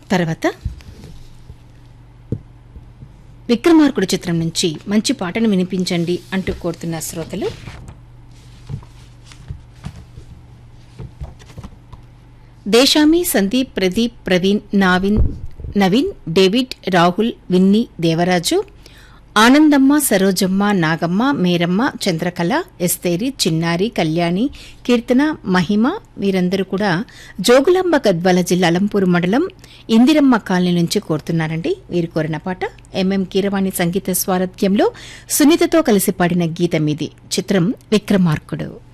తర్వాత విక్రమార్కుడు చిత్రం నుంచి మంచి పాటను వినిపించండి అంటూ కోరుతున్న శ్రోతలు దేశామి సందీప్ ప్రదీప్ ప్రవీణ్ నావిన్ నవీన్ డేవిడ్ రాహుల్ విన్నీ దేవరాజు ఆనందమ్మ సరోజమ్మ నాగమ్మ మేరమ్మ చంద్రకళ ఎస్తేరి చిన్నారి కళ్యాణి కీర్తన మహిమ వీరందరూ కూడా జోగులాంబ గద్వాల జిల్లా అలంపూర్ మండలం ఇందిరమ్మ కాలనీ నుంచి కోరుతున్నారండి వీరు కోరిన పాట ఎంఎం కీరవాణి సంగీత స్వారథ్యంలో సునీతతో కలిసి పాడిన గీతం ఇది చిత్రం విక్రమార్కుడు